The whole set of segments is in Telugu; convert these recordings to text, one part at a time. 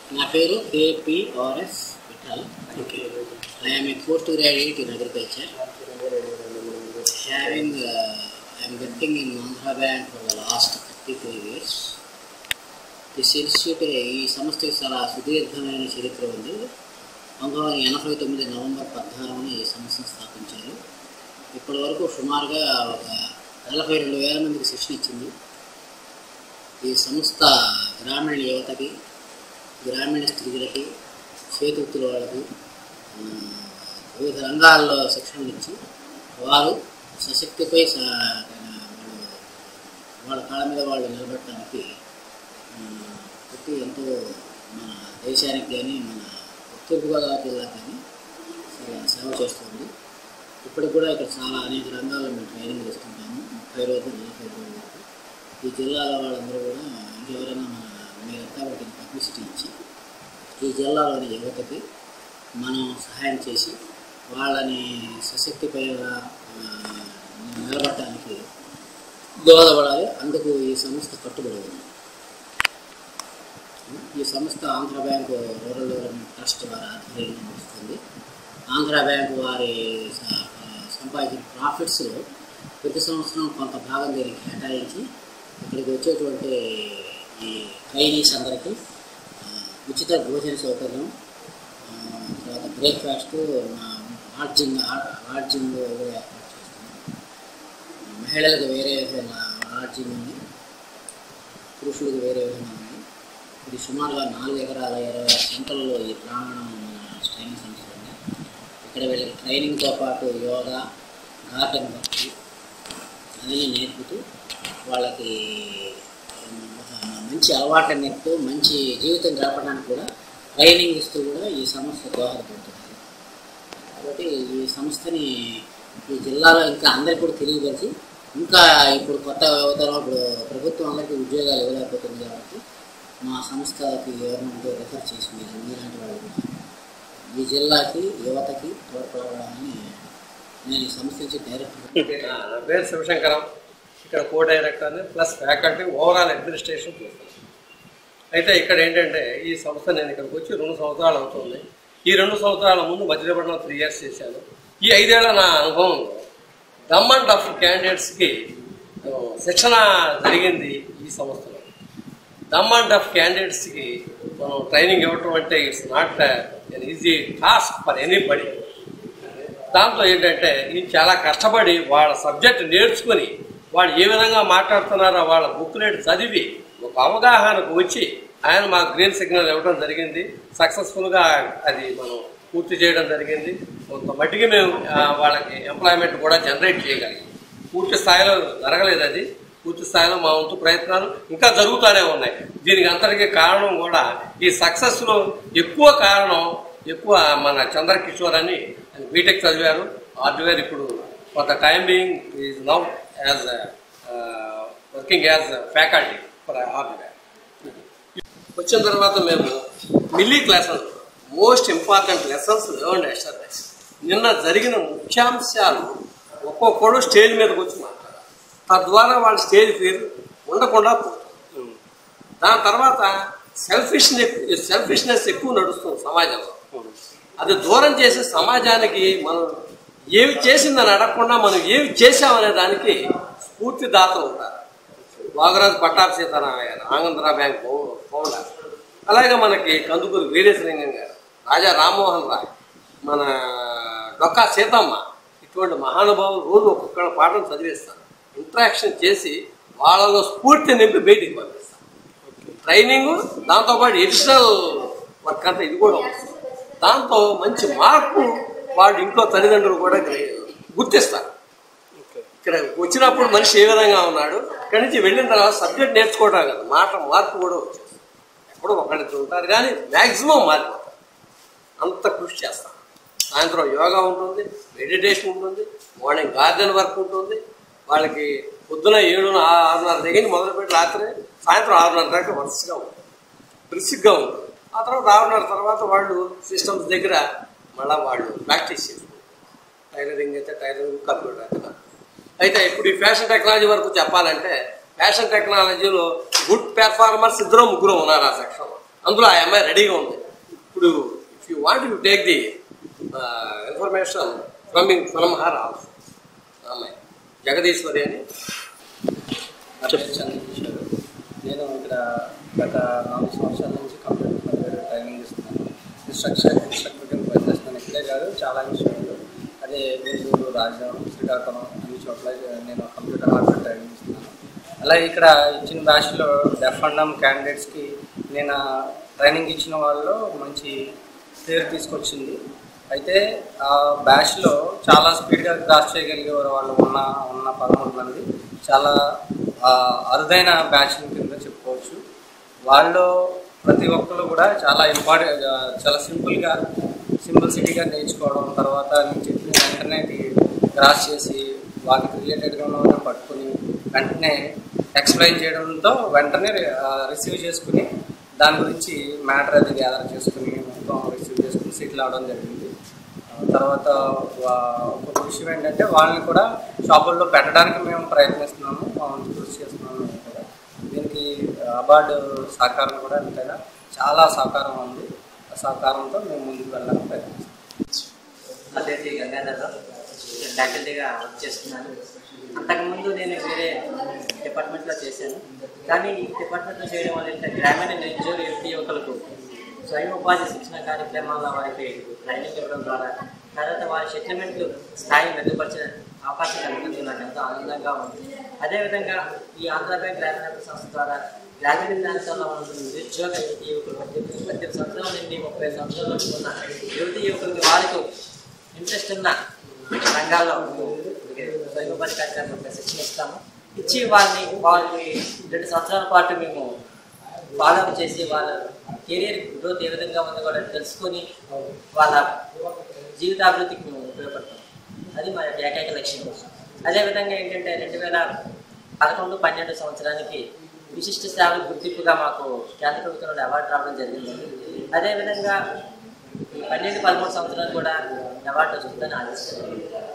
నా పేరు KPRS Vithal I'm a post graduate in agriculture having I'm working in Andhra bank for the last thirty two years this institute ఈ సంస్థకి చాలా సుదీర్ఘమైన చరిత్ర ఉంది పంతొమ్మిది వందల ఎనభై తొమ్మిది నవంబర్ పద్నాలుగున ఈ సంస్థను స్థాపించారు ఇప్పటి వరకు సుమారుగా ఒక నలభై రెండు వేల మందికి శిక్షణ ఇచ్చింది ఈ సంస్థ గ్రామీణ యువతకి గ్రామీణ స్త్రీలకి చేతివృత్తుల వాళ్ళకి ఆ, వివిధ రంగాల్లో శిక్షణ ఇచ్చి వారు సశక్తిపై స- వాళ్ళు వాళ్ళ కాళ్ళ మీద వాళ్ళు నిలబడటానికి ఆ, పెట్టి ఎంతో మన దేశానికి కానీ మన తూర్పుగోదావరి జిల్లాకి కానీ చాలా సేవ చేస్తుంది ఇప్పటికి కూడా ఇక్కడ చాలా అనేక రంగాల్లో మేము ట్రైనింగ్ ఇస్తుంటాము ముప్పై రోజులు నలభై రోజుల వరకు ఈ జిల్లాలో వాళ్ళందరూ కూడా ఇంకెవరైనా మన మీరంతా వాటికి పబ్లిసిటీ ఇచ్చి ఈ జిల్లాలోని యువతకి మనం సహాయం చేసి వాళ్ళని సశక్తిపై నిలబడటానికి దోహదపడాలి అందుకు ఈ సంస్థ కట్టుబడి ఉంది ఈ సంస్థ Andhra bank rural development trust వారి ఆధ్వర్యంలో నడుస్తుంది ఆంధ్ర బ్యాంకు వారి స- సంపాదించిన ప్రాఫిట్స్లో ప్రతి సంవత్సరం కొంత భాగం దీనికి కేటాయించి ఇక్కడికి వచ్చేటువంటి ఈ ట్రైనీస్ అందరికీ ఆ, ఉచిత భోజన సౌకర్యం ఆ, తర్వాత బ్రేక్ఫాస్ట్ లాడ్జింగ్ లాడ్జింగ్ కూడా ఏర్పాటు చేస్తున్నాం మహిళలకు వేరే విధంగా లాడ్జింగ్ ఉంది పురుషులకు వేరే విధంగా ఉంది ఇది సుమారుగా నాలుగు ఎకరాల ఇరవై ఆరు సెంటర్లో ఈ ప్రాంగణం మన ట్రైనింగ్ సెంటర్ ఉంది ఇక్కడ వీళ్ళకి ట్రైనింగ్తో పాటు యోగా గార్డెన్ వర్క్ అవన్నీ నేర్పుతూ వాళ్ళకి ఒక మంచి అలవాట్లు నేర్పుతూ మంచి జీవితం గడపడానికి కూడా ట్రైనింగ్ ఇస్తూ కూడా ఈ సంస్థ దోహదపడుతుంది కాబట్టి ఈ సంస్థని ఈ జిల్లాలో ఇంకా అందరికీ కూడా తెలియపరిచి ఇంకా ఇప్పుడు కొత్త యువతరం ఇప్పుడు ప్రభుత్వం అందరికీ ఉద్యోగాలు ఇవ్వలేకపోతుంది కాబట్టి మా సంస్థకి గవర్నమెంట్ రిఫర్ చేసి మీరు మీలాంటి వాళ్ళు కూడా ఈ జిల్లాకి యువతకి తోడ్పడాలని నేను ఈ సంస్థ నుంచి డైరెక్టర్ నా పేరు శివశంకరం ఇక్కడ co director plus faculty overall administration చూస్తాను అయితే ఇక్కడ ఏంటంటే ఈ సంస్థ నేను ఇక్కడికి వచ్చి రెండు సంవత్సరాలు అవుతుంది ఈ రెండు సంవత్సరాల ముందు మధ్యపట్నం త్రీ ఇయర్స్ చేశాను ఈ ఐదేళ్ల నా అనుభవంలో దమ్ అండ్ డఫ్ క్యాండిడేట్స్కి ఆ, శిక్షణ జరిగింది ఈ సంస్థలో దమ్ అండ్ డఫ్ క్యాండిడేట్స్కి మనం ట్రైనింగ్ ఇవ్వటం అంటే it's not an easy task for anybody దాంట్లో ఏంటంటే ఇది చాలా కష్టపడి వాళ్ళ సబ్జెక్ట్ నేర్చుకుని వాళ్ళు ఏ విధంగా మాట్లాడుతున్నారో వాళ్ళ బుక్లెట్ చదివి ఒక అవగాహనకు వచ్చి ఆయన మాకు గ్రీన్ సిగ్నల్ ఇవ్వడం జరిగింది సక్సెస్ఫుల్గా అది మనం పూర్తి చేయడం జరిగింది కొంత మట్టికి మేము ఆ, వాళ్ళకి ఎంప్లాయ్మెంట్ కూడా జనరేట్ చేయగలిగాం పూర్తి స్థాయిలో జరగలేదు అది పూర్తి స్థాయిలో మా వంతు ప్రయత్నాలు ఇంకా జరుగుతూనే ఉన్నాయి దీనికి అంతటికీ కారణం కూడా ఈ సక్సెస్లో ఎక్కువ కారణం ఎక్కువ మన చంద్రకిషోర్ అని ఆయన బీటెక్ చదివారు హార్డ్వేర్ ఇప్పుడు for the time being is now as working as faculty for hardware వచ్చిన తర్వాత మేము మిల్లీ classes most important lessons eleven establish నిన్న జరిగిన ముఖ్యాంశాలు ఒక్కొక్కడు స్టేజ్ మీదకి వచ్చి మాట్లాడారు తద్వారా వాళ్ళ స్టేజ్ పేరు ఉండకుండా పోతుంది దాని తర్వాత సెల్ఫిష్ సెల్ఫిష్నెస్ ఎక్కువ నడుస్తుంది సమాజంలో అది దూరం చేసి సమాజానికి మనం ఏమి చేసిందని అడగకుండా మనం ఏమి చేశామనే దానికి స్ఫూర్తిదాతలు ఉంటారు వాగరాజు పట్టాభి సీతారామయ్య గారు ఆంధ్ర బ్యాంక్ ఫౌ- ఫౌండర్ అలాగే మనకి కందుకూరు వీరేశలింగం గారు రాజా రామ్మోహన్ రాయ్ మన డొక్కా సీతమ్మ ఇటువంటి మహానుభావులు రోజు ఒక్కొక్క పాఠం చదివిస్తారు ఇంట్రాక్షన్ చేసి వాళ్ళలో స్ఫూర్తి నింపి బయటికి పంపిస్తారు ట్రైనింగ్ దాంతోపాటు ఎడిషనల్ వర్క్ అంతా ఇది కూడా ఉంది. దాంతో మంచి మార్పు వాళ్ళు ఇంట్లో తల్లిదండ్రులు కూడా గ్రహి- గుర్తిస్తారు ఇక్కడ వచ్చినప్పుడు మనిషి ఏ విధంగా ఉన్నాడు ఇక్కడి నుంచి వెళ్ళిన తర్వాత సబ్జెక్ట్ నేర్చుకోవడం కదా మాట మార్పు కూడా వచ్చేస్తుంది ఎప్పుడో ఒకళ్ళిద్దరు ఉంటారు కానీ మ్యాక్సిమం మారిపోతారు అంత కృషి చేస్తాం సాయంత్రం యోగా ఉంటుంది మెడిటేషన్ ఉంటుంది మార్నింగ్ గార్డెన్ వర్క్ ఉంటుంది వాళ్ళకి పొద్దున ఏడు ఆ- ఆరున్నర దగ్గర మొదలుపెట్టి రాత్రి సాయంత్రం ఆరున్నర దాకా వరుసగా ఉంటుంది బ్రిస్క్గా ఉంటుంది ఆ తర్వాత ఆరున్నర తర్వాత వాళ్ళు సిస్టమ్స్ దగ్గర మళ్ళీ వాళ్ళు ప్రాక్టీస్ చేసుకుంటారు టైలరింగ్ అయితే టైలరింగ్ కంప్యూటర్ అయితే కంప్యూటర్. అయితే ఇప్పుడు ఈ ఫ్యాషన్ టెక్నాలజీ వరకు చెప్పాలంటే ఫ్యాషన్ టెక్నాలజీలో గుడ్ పెర్ఫార్మర్స్ ఇద్దరు ముగ్గురు ఉన్నారు ఆ సెక్షన్లో అందులో ఆ అమ్మాయి రెడీగా ఉంది ఇప్పుడు if you want you take the information from from her also అమ్మాయి జగదీశ్వరి అని నా పేరు చంద్రకిషోర్ నేను ఇక్కడ గత నాలుగు సంవత్సరాల నుంచి కంప్యూటర్ హార్డ్వేర్ ట్రైనింగ్ ఇస్తున్నాను ఇన్స్ట్రక్షన్ ఇన్స్ట్రక్టర్ కింద పనిచేస్తున్నాను ఇక్కడే కాదు చాలా ఇన్స్టిట్యూట్లు అదే గుంటూరు రాజధాని శ్రీకాకుళం అన్ని చోట్ల నేను కంప్యూటర్ హార్డ్వేర్ ట్రైనింగ్ ఇస్తున్నాను అలాగే ఇక్కడ ఇచ్చిన బ్యాచ్లో డెఫ్ అండ్ డమ్ క్యాండిడేట్స్కి నేను ట్రైనింగ్ ఇచ్చిన వాళ్ళు మంచి పేరు తీసుకొచ్చింది అయితే ఆ బ్యాచ్లో చాలా స్పీడ్గా క్రాస్ చేయగలిగే వాళ్ళు ఉన్న ఉన్న పదమూడు మంది చాలా ఆ, అరుదైన బ్యాచ్ కింద చెప్పుకోవచ్చు వాళ్ళు ప్రతి ఒక్కరు కూడా చాలా ఇంపార్టెంట్ చాలా సింపుల్గా సింప్లిసిటీగా నేర్చుకోవడం తర్వాత నేను చెప్పిన వెంటనే క్రాస్ చేసి వాటికి రిలేటెడ్గా ఉన్న పట్టుకుని వెంటనే ఎక్స్ప్లెయిన్ చేయడంతో వెంటనే రిసీవ్ చేసుకుని దాని గురించి మ్యాటర్ అది గ్యాదర్ చేసుకుని మొత్తం రిసీవ్ చేసుకుని సెటిల్ అవడం జరిగింది ఆ, తర్వాత వా- ఒక విషయం ఏంటంటే వాళ్ళని కూడా షాపుల్లో పెట్టడానికి మేము ప్రయత్నిస్తున్నాము మా వంతు కృషి చేస్తున్నాము మేము కూడా దీనికి అవార్డు సహకారం కూడా ఎంతైనా చాలా సహకారం ఉంది ఆ సహకారంతో మేము ముందుకు వెళ్ళడానికి ప్రయత్నిస్తాం నా పేరు శ్రీ గంగాధర్రావు నేను ఫ్యాకల్టీగా వర్క్ చేస్తున్నాను అంతకుముందు నేను వేరే డిపార్ట్మెంట్లో చేశాను కానీ ఈ డిపార్ట్మెంట్లో చేయడం వల్ల ఏంటంటే గ్రామీణ నిరుద్యోగ యువతి యువకులకు స్వయం ఉపాధి శిక్షణ కార్యక్రమాల వారికి ట్రైనింగ్ ఇవ్వడం ద్వారా తర్వాత వారి సెటిల్మెంట్లు స్థాయి మెరుగుపరిచిన అవకాశం కలిగింది నాకు ఎంతో ఆనందంగా ఉంది అదేవిధంగా ఈ ఆంధ్ర బ్యాంక్ గ్రామీణ అభివృద్ధి సంస్థ ద్వారా గ్రామీణ ప్రాంతాల్లో ఉన్న నిరుద్యోగ యువతి యువకులు పద్దెనిమిది పద్దెనిమిది సంవత్సరాల నుండి ముప్పై సంవత్సరాల వరకు ఉన్న యువతి యువకులకి వారికి ఇంట్రెస్ట్ ఉన్న రంగాల్లో స్వయం ఉపాధి కార్యక్రమం శిక్షణ ఇస్తాము ఇచ్చి వాళ్ళని వాళ్ళని రెండు సంవత్సరాల పాటు మేము ఫాలో చేసి వాళ్ళ కెరీర్ గ్రోత్ ఏ విధంగా ఉందో కూడా తెలుసుకొని వాళ్ళ జీవితాభివృద్ధికి మేము ఉపయోగపడతాం అది మా యొక్క ఏకైక లక్ష్యం అదేవిధంగా ఏంటంటే రెండు వేల పదకొండు పన్నెండు సంవత్సరానికి విశిష్ట సేవల గుర్తింపుగా మాకు కేంద్ర ప్రభుత్వం నుండి అవార్డు రావడం జరిగిందండి అదేవిధంగా ఈ పన్నెండు పదమూడు సంవత్సరాలు కూడా అవార్డు వస్తుందని ఆశిస్తున్నాను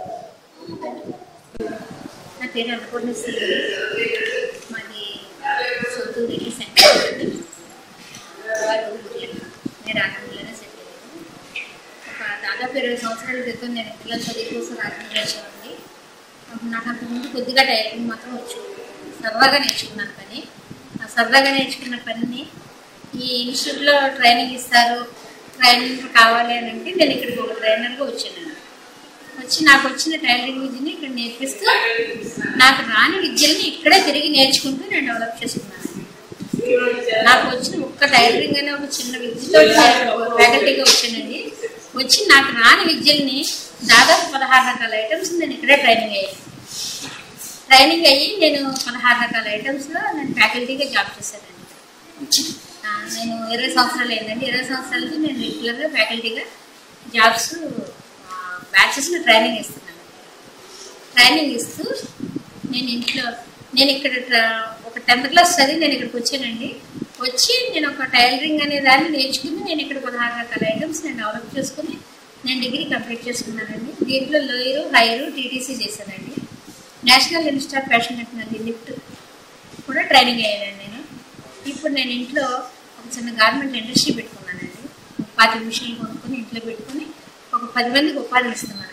నా పేరు అన్నపూర్ణ శ్రీ మాది సొంతూరికి సెంటర్ వారు ఊర్లో నేను రాజమండ్రిలోనే సెటిల్ అయ్యాను ఒక దాదాపు ఇరవై సంవత్సరాల క్రితం నేను పిల్లల చదువు కోసం రాజమండ్రి వచ్చామండి అప్పుడు నాకు అంతకుముందు కొద్దిగా టైలరింగ్ మాత్రం వచ్చు సరదాగా నేర్చుకున్నాను పని ఆ సరదాగా నేర్చుకున్న పనిని ఈ ఇన్స్టిట్యూట్లో ట్రైనింగ్ ఇస్తారు ట్రైనింగ్ కావాలి అని అంటే నేను ఇక్కడికి ఒక ట్రైనర్గా వచ్చాను వచ్చి నాకు వచ్చిన టైలరింగ్ విద్యని ఇక్కడ నేర్పిస్తూ నాకు రాని విద్యల్ని ఇక్కడే తిరిగి నేర్చుకుంటూ నేను డెవలప్ చేసుకున్నాను నాకు వచ్చిన ఒక్క టైలరింగ్ అనే ఒక చిన్న విద్యతో ఫ్యాకల్టీగా వచ్చానండి వచ్చి నాకు రాని విద్యల్ని దాదాపు పదహారు రకాల ఐటమ్స్ నేను ఇక్కడే ట్రైనింగ్ అయ్యాను ట్రైనింగ్ అయ్యి నేను పదహారు రకాల ఐటమ్స్లో నేను ఫ్యాకల్టీగా జాబ్ చేశానండి ఆ, నేను ఇరవై సంవత్సరాలు అయిందండి ఇరవై సంవత్సరాల నుంచి నేను రెగ్యులర్గా ఫ్యాకల్టీగా జాబ్స్ బ్యాచెస్లో ట్రైనింగ్ ఇస్తున్నాను ట్రైనింగ్ ఇస్తూ నేను ఇంట్లో నేను ఇక్కడ ట్ర- ఒక టెన్త్ క్లాస్ చదివి నేను ఇక్కడికి వచ్చానండి వచ్చి నేను ఒక టైలరింగ్ అనే దాన్ని నేర్చుకుని నేను ఇక్కడ పదహారు రకాల ఐటమ్స్ నేను డెవలప్ చేసుకుని నేను డిగ్రీ కంప్లీట్ చేసుకున్నానండి దీంట్లో లోయరు హైరు టీటీసీ చేశానండి నేషనల్ ఇన్స్టిట్యూట్ ఫ్యాషన్ టెక్నాలజీ లిఫ్ట్ కూడా ట్రైనింగ్ అయ్యానండి నేను ఇప్పుడు నేను ఇంట్లో ఒక చిన్న గార్మెంట్ ఇండస్ట్రీ పెట్టుకున్నానండి ఒక పాతి మిషన్లు కొనుక్కొని ఇంట్లో పెట్టుకొని ఒక పది మందికి ఉపాధి ఇస్తున్నానండి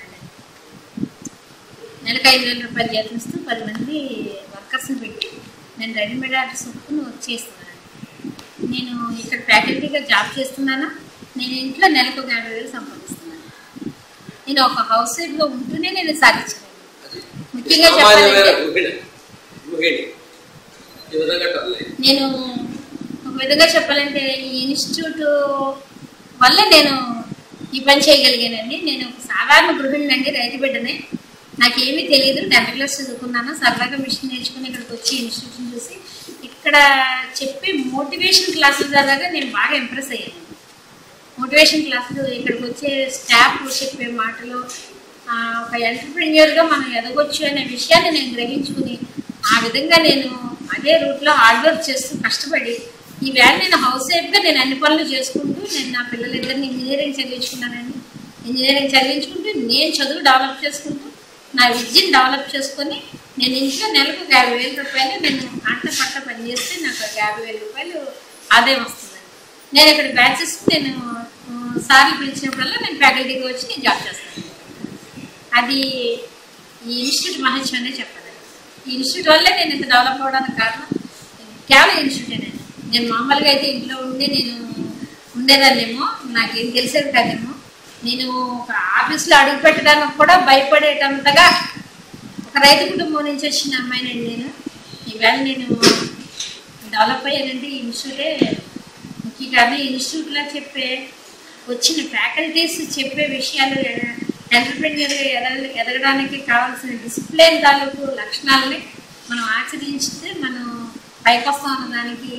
నెలకు ఐదు వేల రూపాయలు జీతం ఇస్తూ పది మంది వర్కర్స్ని పెట్టి నేను రెడీమేడ్ ఆర్డర్స్ ఒప్పుకుని వర్క్ చేస్తున్నాను నేను ఇక్కడ ఫ్యాకల్టీగా జాబ్ చేస్తున్నాను నేను ఇంట్లో నెలకు ఒక యాభై వేలు సంపాదిస్తున్నాను నేను ఒక హౌస్ వైఫ్గా ఉంటూనే నేను సాధించాను ముఖ్యంగా సామాన్యమైన చెప్పాలంటే గృహిణి గృహిణి ఈ విధంగా టర్న్ అయింది. నేను ఒక విధంగా చెప్పాలంటే ఈ ఇన్స్టిట్యూట్ వల్ల నేను ఈ పని చేయగలిగానండి నేను ఒక సాధారణ గృహిణి అండి రైతు బిడ్డనే నాకేమీ తెలియదు టెన్త్ క్లాస్ చదువుకున్నాను సరదాగా మిషన్ నేర్చుకుని ఇక్కడికి వచ్చి ఇన్స్టిట్యూషన్ చూసి ఇక్కడ చెప్పే మోటివేషన్ క్లాసుల ద్వారా నేను బాగా ఇంప్రెస్ అయ్యాను మోటివేషన్ క్లాసులు ఇక్కడికి వచ్చే స్టాఫ్ చెప్పే మాటలు ఆ, ఒక ఎంటర్ప్రెన్యూర్గా మనం ఎదగొచ్చు అనే విషయాన్ని నేను గ్రహించుకుని ఆ విధంగా నేను అదే రూట్లో హార్డ్ వర్క్ చేస్తూ కష్టపడి ఈవేళ నేను హౌస్ వైఫ్గా నేను అన్ని పనులు చేసుకుంటూ నేను నా పిల్లలిద్దరిని ఇంజనీరింగ్ చదివించుకున్నానండి ఇంజనీరింగ్ చదివించుకుంటూ నేను చదువు డెవలప్ చేసుకుంటూ నా విద్యను డెవలప్ చేసుకొని నేను ఇంట్లో నెలకు ఒక యాభై వేల రూపాయలు నేను అంట పట్ట పని చేస్తే నాకు ఒక యాభై వేల రూపాయలు ఆదాయం వస్తుందండి నేను ఇక్కడ బ్యాచెస్ నేను ఆ, సార్లు పిలిచినప్పుడల్లా నేను ఫ్యాకల్టీకి వచ్చి నేను జాబ్ చేస్తాను అది ఈ ఇన్స్టిట్యూట్ మహత్యం అనే చెప్పాలి ఈ ఇన్స్టిట్యూట్ వల్లే నేను ఇంత డెవలప్ అవ్వడానికి కారణం కేవలం ఇన్స్టిట్యూట్ నేను నేను మామూలుగా అయితే ఇంట్లో ఉండి నేను ఉండేదాన్నేమో నాకేం తెలిసేది కాదేమో నేను ఒక ఆఫీస్లో అడుగు పెట్టడానికి కూడా భయపడేటంతగా ఒక రైతు కుటుంబం నుంచి వచ్చిన అమ్మాయినండి నేను ఈవేళ నేను డెవలప్ అయ్యానంటే ఈ ఇన్స్టిట్యూటే ముఖ్య కారణం ఈ ఇన్స్టిట్యూట్లో చెప్పే వచ్చిన ఫ్యాకల్టీస్ చెప్పే విషయాలు ఎంటర్ప్రెన్యూర్ ఎదగ ఎదగడానికి కావాల్సిన డిసిప్లిన్ తాలూకు లక్షణాలని మనం ఆచరించితే మనం పైకి వస్తాం అన్న దానికి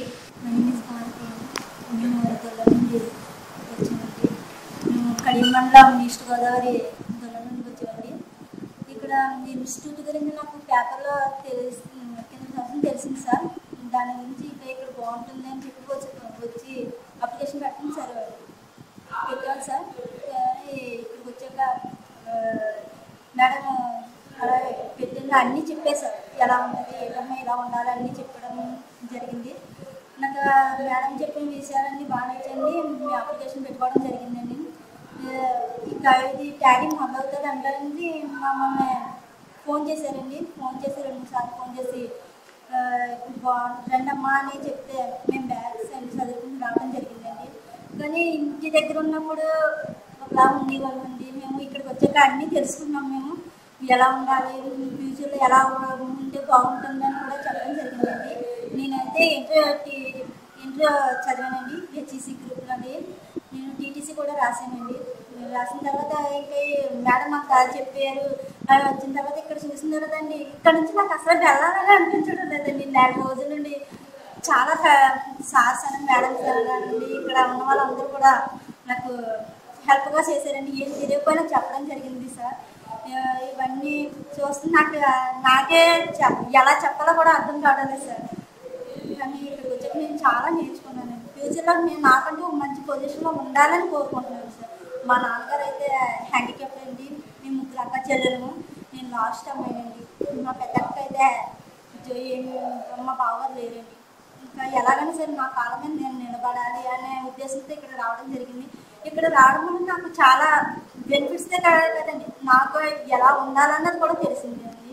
నేను దొల్ల నుండి వచ్చానండి మేము కడియం మండలం ఈస్ట్ గోదావరి దొల్ల నుండి వచ్చామండి ఇక్కడ ఇన్స్టిట్యూట్ గురించి నాకు పేపర్లో తెలిసి కింద సంవత్సరం తెలిసింది సార్ దాని గురించి ఇక్కడ ఇక్కడ బాగుంటుంది అని చెప్పి వచ్చి వచ్చి అప్లికేషన్ పెట్టండి సార్ పెట్టాను సార్ కానీ ఇక్కడికి వచ్చాక ఆ, మేడం అలా పెట్టింది అన్నీ చెప్పేశారు ఎలా ఉంటుంది ఏదమ్మా ఇలా ఉండాలి అన్నీ చెప్పడం జరిగింది నాకు ఆ మేడం చెప్పిన విషయాలన్నీ బాగా నచ్చండి మీ అప్లికేషన్ పెట్టుకోవడం జరిగిందండి ఆ, ఇక ఇది ట్యాగింగ్ మొదలవుతుంది అంటారండి మమ్మల్ని ఫోన్ చేశారండి ఫోన్ చేసి రెండు మూడు సార్లు ఫోన్ చేసి ఆ, బాగుంది రండమ్మా అని చెప్తే మేము బ్యాగ్స్ అన్ని చదువుకుని రావడం జరిగిందండి కానీ ఇంటి దగ్గర ఉన్నప్పుడు ఒకలా ఉండేవాళ్ళు అండి మేము ఇక్కడికి వచ్చాక అన్నీ తెలుసుకున్నాం మేము ఎలా ఉండాలి ఫ్యూచర్లో ఎలా ఉంటే బాగుంటుందని కూడా చెప్పడం జరిగిందండి నేనైతే ఇంటర్ ఇంటర్ చదివానండి హెచ్ఈసి గ్రూప్లోని నేను టీటీసీ కూడా రాశానండి నేను రాసిన తర్వాత ఇంకా ఈ మేడం మాకు కాదు చెప్పారు అవి వచ్చిన తర్వాత ఇక్కడ చూసిన తర్వాత అండి ఇక్కడ నుంచి నాకు అసలు వెళ్ళాలని అనిపించడం లేదండి నెల రోజుల నుండి చాలా సార్స్ అని మేడం నుండి ఇక్కడ ఉన్న వాళ్ళందరూ కూడా నాకు హెల్ప్గా చేశారండి ఏం తెలియకపోయినా చెప్పడం జరిగింది సార్ ఆ, ఇవన్నీ చూస్తే నాకు నాకే చెప్- ఎలా చెప్పాలో కూడా అర్థం కావడం లేదు సార్ కానీ ఇక్కడికి వచ్చాక నేను చాలా నేర్చుకున్నాను ఫ్యూచర్లో నేను నాకంటూ ఒక మంచి పొజిషన్లో ఉండాలని కోరుకుంటున్నాను సార్ మా నాన్నగారు అయితే హ్యాండిక్యాప్ అండి మేము ముగ్గురు అక్క చెల్లెలము నేను లాస్ట్ అమ్మాయినండి మా పెద్దక్క అయితే జో- ఏమి మా బావగారు లేరండి ఇంకా ఎలాగైనా సరే నా కాలం మీద నేను నిలబడాలి అనే ఉద్దేశంతో ఇక్కడ రావడం జరిగింది ఇక్కడ రావడం వల్ల నాకు చాలా బెనిఫిట్సే కదండి నాకు ఎలా ఉండాలన్నది కూడా తెలిసింది అండి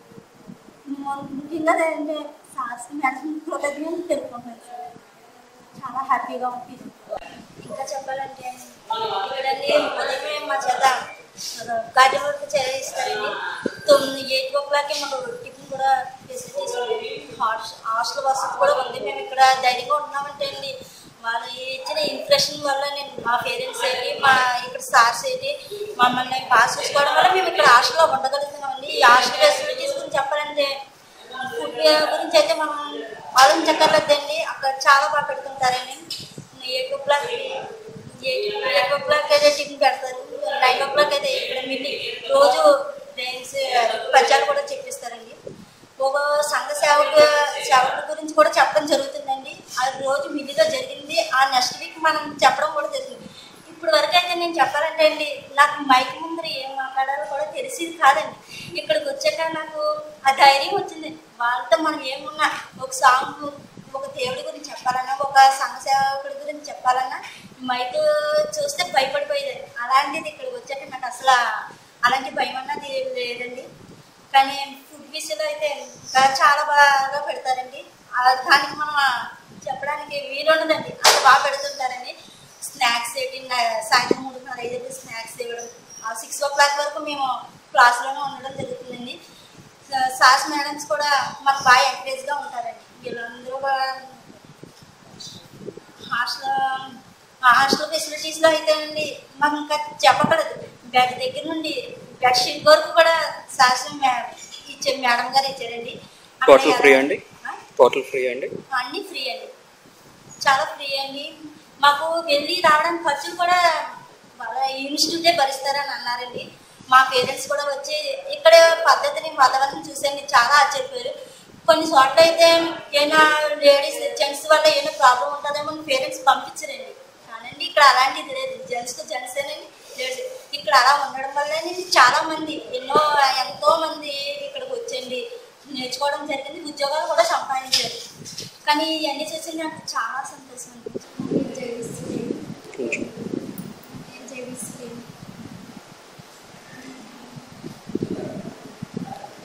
ముఖ్యంగా ఏంటంటే సార్స్ మేడం కృతజ్ఞతలు తెలుపుకుంటున్నాను సార్ చాలా హ్యాపీగా ఉంది ఇంకా చెప్పాలంటే ఇక్కడండి ఉదయమే మా చేత కార్యం వరకు చేయిస్తారండి తొమ్మిది ఎయిట్ ఓ క్లాక్కి మాకు టిఫిన్ కూడా ఫెసిలిటీస్ ఉన్నాయి హాస్- హాస్టల్ వసతి కూడా ఉంది మేము ఇక్కడ ధైర్యంగా ఉంటున్నామంటే అండి వాళ్ళు ఇచ్చిన ఇంప్రెషన్ వల్ల నేను మా పేరెంట్స్ ఏంటి మా ఇక్కడ సార్స్ ఏంటి మమ్మల్ని పాస్ చేసుకోవడం వల్ల మేము ఇక్కడ హాస్టల్లో ఉండగలుగుతున్నామండి ఈ హాస్టల్ ఫెసిలిటీస్ గురించి చెప్పాలంటే ఫుడ్ గురించి అయితే మనం ఆలోచించక్కర్లేదండి అక్కడ చాలా బాగా పెడుతుంటారండి eight o'clock eight eight o'clock అయితే టిఫిన్ పెడతారు నైన్ ఓ క్లాక్ అయితే ఇక్కడ మిల్లి రోజు డ్యాన్స్ పద్యాలు కూడా చెప్పిస్తారండి ఒక సంఘ సేవకు సేవకుల గురించి కూడా చెప్పడం జరుగుతుందండి ఆ రోజు మిల్లిలో జరిగింది ఆ నెక్స్ట్ వీక్ మనం చెప్పడం కూడా జరిగింది ఇప్పుడు వరకు అయితే నేను చెప్పాలంటే అండి నాకు మైక్ ముందర ఏం మాట్లాడాలో కూడా తెలిసేది కాదండి ఇక్కడికి వచ్చాక నాకు ఆ ధైర్యం వచ్చింది వాళ్ళతో మనం ఏమున్నా ఒక సాంగ్ ఒక దేవుడి గురించి చెప్పాలన్నా ఒక సంఘ సేవకుడి గురించి చెప్పాలన్నా మైక్ చూస్తే భయపడిపోయేది అలాంటిది ఇక్కడికి వచ్చాక నాకు అసలు అలాంటి భయం అన్నది లేదండి కానీ ఫుడ్ విషయంలో అయితే ఇంకా చాలా బాగా పెడతారండి ఆ దానికి మనం చెప్పడానికి వీలు ఉండదండి అంత బాగా పెడుతుంటారండి స్నాక్స్ ఏంటి నా- సాయంత్రం మూడున్నర ఐదు స్నాక్స్ ఇవ్వడం సిక్స్ ఓ క్లాక్ వరకు మేము క్లాస్లోనే ఉండడం జరుగుతుందండి సా- సాస్ మేడమ్స్ కూడా మాకు బాగా ఎంకరేజ్గా ఉంటారండి వీళ్ళందరూ కూడా హాస్టల్ ఆ హాస్టల్ ఫెసిలిటీస్లో అయితే అండి మాకు ఇంకా చెప్పకూడదు బెడ్ దగ్గర నుండి బెడ్ షీట్ వరకు కూడా శాస్త్రం ఇచ్చే మేడం గారు ఇచ్చారండి అక్కడ టోటల్ ఫ్రీ అండి ఆ? టోటల్ ఫ్రీ అండి అన్నీ ఫ్రీ అండి చాలా ఫ్రీ అండి మాకు వెళ్ళి రావడానికి ఖర్చులు కూడా వాళ్ళ ఇన్స్టిట్యూటే భరిస్తారని అన్నారండి మా పేరెంట్స్ కూడా వచ్చి ఇక్కడ పద్ధతిని వాతావరణం చూసండి చాలా ఆశ్చర్యపోయారు కొన్ని చోట్ల అయితే ఏమైనా లేడీస్ జెంట్స్ వల్ల ఏమైనా ప్రాబ్లం ఉంటుందేమో పేరెంట్స్ పంపించరండి కానండి ఇక్కడ అలాంటిది లేదు జెంట్స్కి జెంట్సేనండి లేదు ఇక్కడ అలా ఉండడం వల్ల చాలా మంది ఎన్నో ఎంతో మంది ఇక్కడికి వచ్చండి నేర్చుకోవడం జరిగింది ఉద్యోగాలు కూడా సంపాదించారు కానీ ఇవన్నీ చూసి నాకు చాలా సంతోషం అనిపించింది జయశ్రీ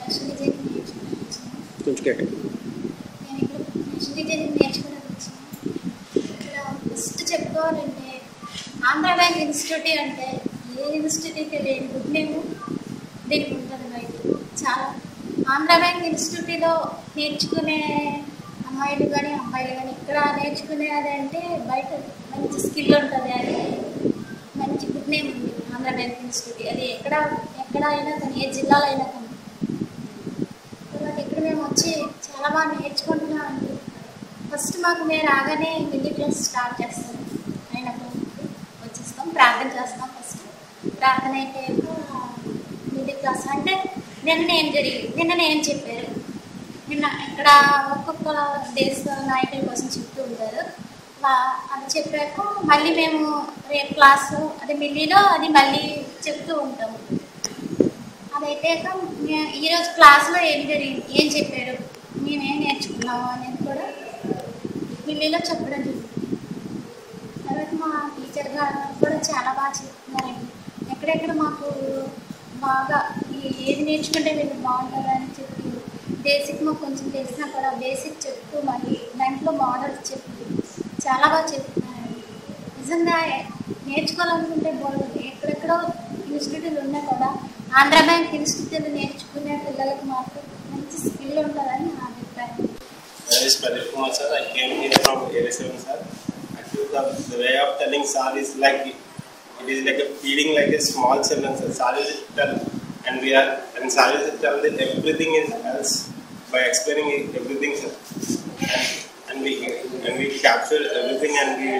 ఫ్యాషన్ డిజైనింగ్ నేర్చుకోవడానికి వచ్చాను కొంచెం కేట నేను ఇక్కడ ఫ్యాషన్ డిజైనింగ్ నేర్చుకోవడానికి వచ్చాను ఇక్కడ ఫస్ట్ చెప్పుకోవాలంటే ఆంధ్ర బ్యాంక్ ఇన్స్టిట్యూట్ అంటే ఏ ఇన్స్టిట్యూట్ లేని గుడ్ నేమ్ దీనికి ఉంటుంది బయట చాలా ఆంధ్ర బ్యాంక్ ఇన్స్టిట్యూట్లో నేర్చుకునే అమ్మాయిలు కానీ అబ్బాయిలు కానీ ఇక్కడ నేర్చుకునేది అంటే బయట మంచి స్కిల్ ఉంటుంది అది మంచి గుడ్ నేమ్ ఉంది ఆంధ్ర బ్యాంక్ ఇన్స్టిట్యూట్ అది ఎక్కడ ఎక్కడ అయినా కానీ ఏ జిల్లాలో అయినా కానీ తర్వాత ఇక్కడ మేము వచ్చి చాలా బాగా నేర్చుకుంటున్నామండి ఫస్ట్ మాకు మేము రాగానే మిడిల్ క్లాస్ స్టార్ట్ చేస్తాం అయినప్పుడు వచ్చేస్తాం ప్రార్థన చేస్తాం ఫస్ట్ ప్రార్థన అయితే మిడిల్ క్లాస్ అంటే నిన్న ఏం జరిగింది నిన్న ఏం చెప్పారు నిన్న ఇక్కడ ఒక్కొక్క దేశ నాయకుల కోసం చెప్తూ ఉంటారు వా- అది చెప్పాక మళ్ళీ మేము రేపు క్లాసు అది మిల్లీలో అది మళ్ళీ చెప్తూ ఉంటాము అదైతే ఈరోజు క్లాస్లో ఏం జరిగింది ఏం చెప్పారు మేమేం నేర్చుకున్నాము అనేది కూడా మిల్లీలో చెప్పడం జరిగింది తర్వాత మా టీచర్ గారు కూడా చాలా బాగా చెప్తున్నారండి ఎక్కడెక్కడ మాకు బాగా ఈ- ఏది నేర్చుకుంటే వీళ్ళు బాగుంటుందని చెప్పి బేసిక్ మాకు కొంచెం తెలిసినా కూడా బేసిక్ చెప్తూ మళ్ళీ దాంట్లో మోడల్స్ చెప్పి చాలా బాగా చెప్తున్నారండి నిజంగా నేర్చుకోవాలనుకుంటే బాగుంది ఎక్కడెక్కడో ఇన్స్టిట్యూట్లు ఉన్నా కూడా ఆంధ్ర బ్యాంక్ ఇన్స్టిట్యూట్ నేర్చుకునే పిల్లలకు మాత్రం మంచి స్కిల్ ఉంటుందని నా అభిప్రాయం My name is Pradeep Kumar sir. I came here from Area 7 sir. Actually, the, the way of telling sir is like it is like a feeding like a small children sir. Sir is tell and we are and sir is tell that everything is else by explaining it- everything sir. And, and we and we capture everything and we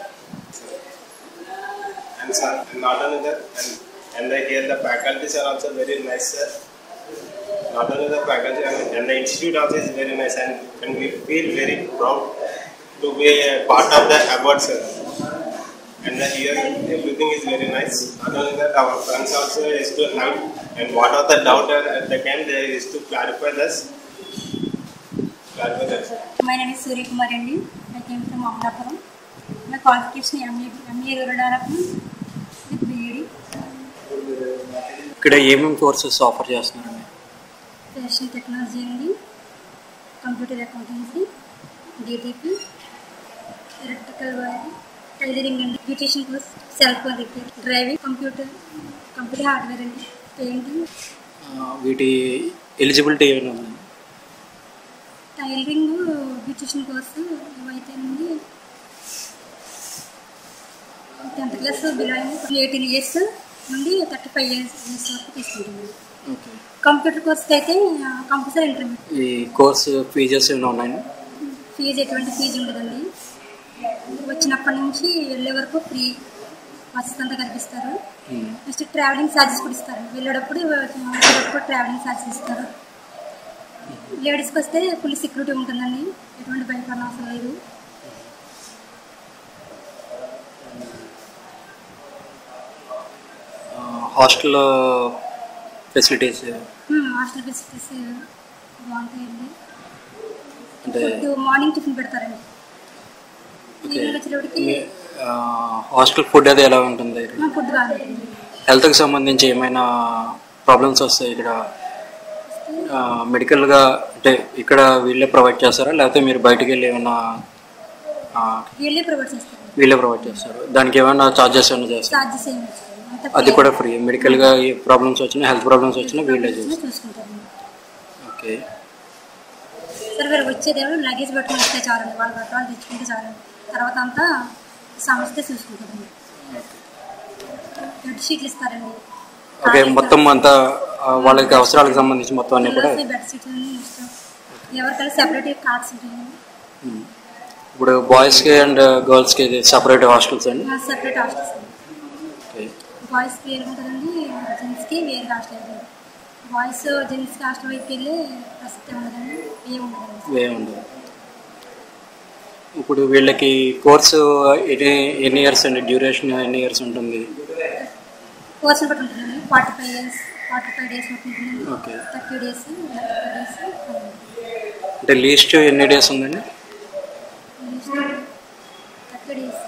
and sir and not only that and and I hear the faculties are also very nice sir not only the faculty and, and the institute also is very nice and, and we feel very proud to be a part of the award sir. And the here everything is very nice. Not only that our friends also is to help and what are the doubt at the time they is to clarify this. Clarify this. My name is Suryakumar అండి ఐ కేమ్ ఫ్రమ్ అమలాపురం నా qualification MA MA rural development with BEd ఇక్కడ ఏమేమి కోర్సెస్ ఆఫర్ చేస్తున్నారండి ఫ్యాషన్ టెక్నాలజీ అండి computer accountancy DTP electrical wiring tailoring అండి beautician course cell repair driving computer computer hardware అండి పెయింటింగ్ ఆ, వీటి ఎలిజిబిలిటీ ఏమైనా ఉందండి టైలరింగ్ బ్యూటిషియన్ కోర్సు ఇవైతే నుండి tenth class below eighteen years నుండి థర్టీ ఫైవ్ ఇయర్స్ ఇయర్స్ వరకు తీసుకుంటుంది ఓకే కంప్యూటర్ కోర్స్కి అయితే కంపల్సరీ ఇంటర్మీడియట్ ఈ కోర్సు ఫీజెస్ ఏమైనా ఉన్నాయండి ఫీజు ఎటువంటి ఫీజు ఉండదండి వచ్చినప్పటి నుంచి వెళ్ళే వరకు ఫ్రీ బస్సెస్ అంతా కల్పిస్తారు ఉమ్. నెక్స్ట్ ట్రావెలింగ్ ఛార్జెస్ కూడా ఇస్తారు వెళ్ళేటప్పుడు వచ్చేటప్పుడు ట్రావెలింగ్ ఛార్జెస్ ఇస్తారు లేడీస్కి వస్తే ఫుల్ సెక్యూరిటీ ఉంటుందండి ఎటువంటి భయపడిన అవసరం లేదు ఆ, హాస్టల్ ఫెసిలిటీస్ హాస్టల్ ఫెసిలిటీస్ బాగుంటాయండి అంటే ఫుడ్ మార్నింగ్ టిఫిన్ పెడతారండి ఓకే ఈవినింగ్ వచ్చేటప్పటికి మీ, ఆ, హాస్టల్ ఫుడ్ అది ఎలా ఉంటుంది ఫుడ్ బాగుంటుంది హెల్త్కి సంబంధించి ఏమైనా ప్రాబ్లమ్స్ వస్తాయి ఇక్కడ ఆ, మెడికల్గా అంటే ఇక్కడ వీళ్ళే ప్రొవైడ్ చేస్తారా లేకపోతే మీరు బయటికి వెళ్ళి ఏమైనా ఆ, వీళ్ళే ప్రొవైడ్ చేస్తారు వీళ్ళే ప్రొవైడ్ చేస్తారు దానికి ఏమైనా చార్జెస్ ఏమైనా చేస్తారు ఛార్జెస్ ఏమి ఉండదు. అంతా అది free. కూడా ఫ్రీ మెడికల్గా ఏ ప్రాబ్లమ్స్ వచ్చినా హెల్త్ ప్రాబ్లమ్స్ వచ్చినా వీళ్ళే చేస్తారు చూసుకుంటారు ఓకే సరే మీరు వచ్చేదేమో లగేజ్ పట్టుకొని వస్తే చాలండి వాళ్ళ బట్టలు తెచ్చుకుంటే చాలండి తర్వాత అంతా సంస్థ చూసుకుంటారండి బెడ్ షీట్లు ఇస్తారండి ఓకే మొత్తం అంతా ఆ, వాళ్ళకి అవసరాలకు సంబంధించి మొత్తం అన్నీ కూడా బెడ్ షీట్లు అన్నీ ఇస్తాం ఎవరికైనా సెపరేట్ కార్డ్స్ ఉంటాయండి ఉమ్. ఇప్పుడు బాయ్స్కి అండ్ గర్ల్స్కి సపరేట్ హాస్టల్స్ అండి సెపరేట్ హాస్టల్స్ అండి ఓకే బాయ్స్కి వేరు ఉంటుందండి జెంట్స్కి వేరు హాస్టల్ ఉంటుంది బాయ్స్ జెంట్స్కి హాస్టల్ వైపుకి వెళ్ళి ప్రసక్తి ఉండదండి ఏ ఉండదండి వే ఉండదు ఇప్పుడు వీళ్ళకి కోర్సు ఎన్ని ఎన్ని ఇయర్స్ అండి డ్యూరేషన్ ఎన్ని ఇయర్స్ ఉంటుంది కోర్సుని బట్టి ఉంటుందండి forty five years forty five days ఉంటుందండి okay thirty days thirty days అంటే లీస్ట్ ఎన్ని డేస్ ఉందండి thirty days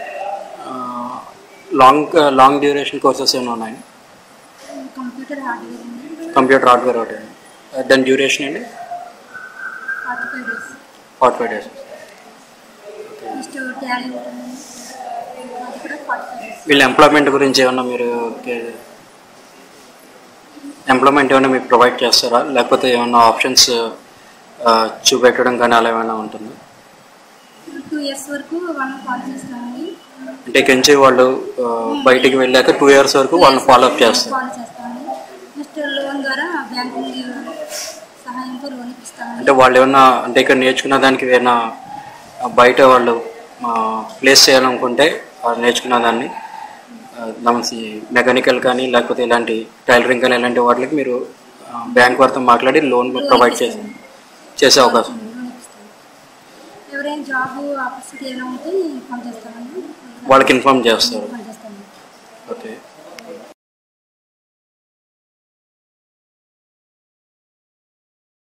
long long duration courses ఏమైనా ఉన్నాయి కంప్యూటర్ హార్డ్వేర్ అండి కంప్యూటర్ హార్డ్వేర్ ఒకటి దాని డ్యూరేషన్ అండి forty five days forty five days next tally ఉంటుంది అది కూడా ఫార్టీ ఫైవ్ డేస్ వీళ్ళ ఎంప్లాయ్మెంట్ గురించి ఏమన్నా మీరు ఎంప్లాయ్మెంట్ ఏమైనా మీకు ప్రొవైడ్ చేస్తారా లేకపోతే ఏమైనా ఆప్షన్స్ చూపెట్టడం కానీ అలా ఏమైనా ఉంటుందా టూ ఇయర్స్ వరకు వాళ్ళని ఫాలో చేస్తామండి అంటే ఇక్కడి నుంచి వాళ్ళు ఆ, బయటికి వెళ్ళాక టూ ఇయర్స్ వరకు వాళ్ళని ఫాలో అప్ చేస్తారు ఫాలో చేస్తామండి నెక్స్ట్ లోన్ ద్వారా బ్యాంకింగ్ సహాయంతో లోన్ ఇస్తామండి అంటే వాళ్ళు ఏమన్నా అంటే ఇక్కడ నేర్చుకున్న దానికి ఏమైనా బయట వాళ్ళు ప్లేస్ చేయాలనుకుంటే ఆ నేర్చుకున్న దాన్ని దాని మెకానికల్ కానీ లేకపోతే ఇలాంటి టైలరింగ్ కానీ ఇలాంటి వాటికి మీరు బ్యాంక్ వారితో మాట్లాడి లోన్ ప్రొవైడ్ చేసి చేసే అవకాశం ఉంది. లోన్ ఇస్తాం ఎవరైనా జాబ్ ఆపర్చునిటీ ఏమైనా ఉంటే ఇన్ఫామ్ చేస్తామండి వాళ్ళకి ఇన్ఫామ్ చేస్తారు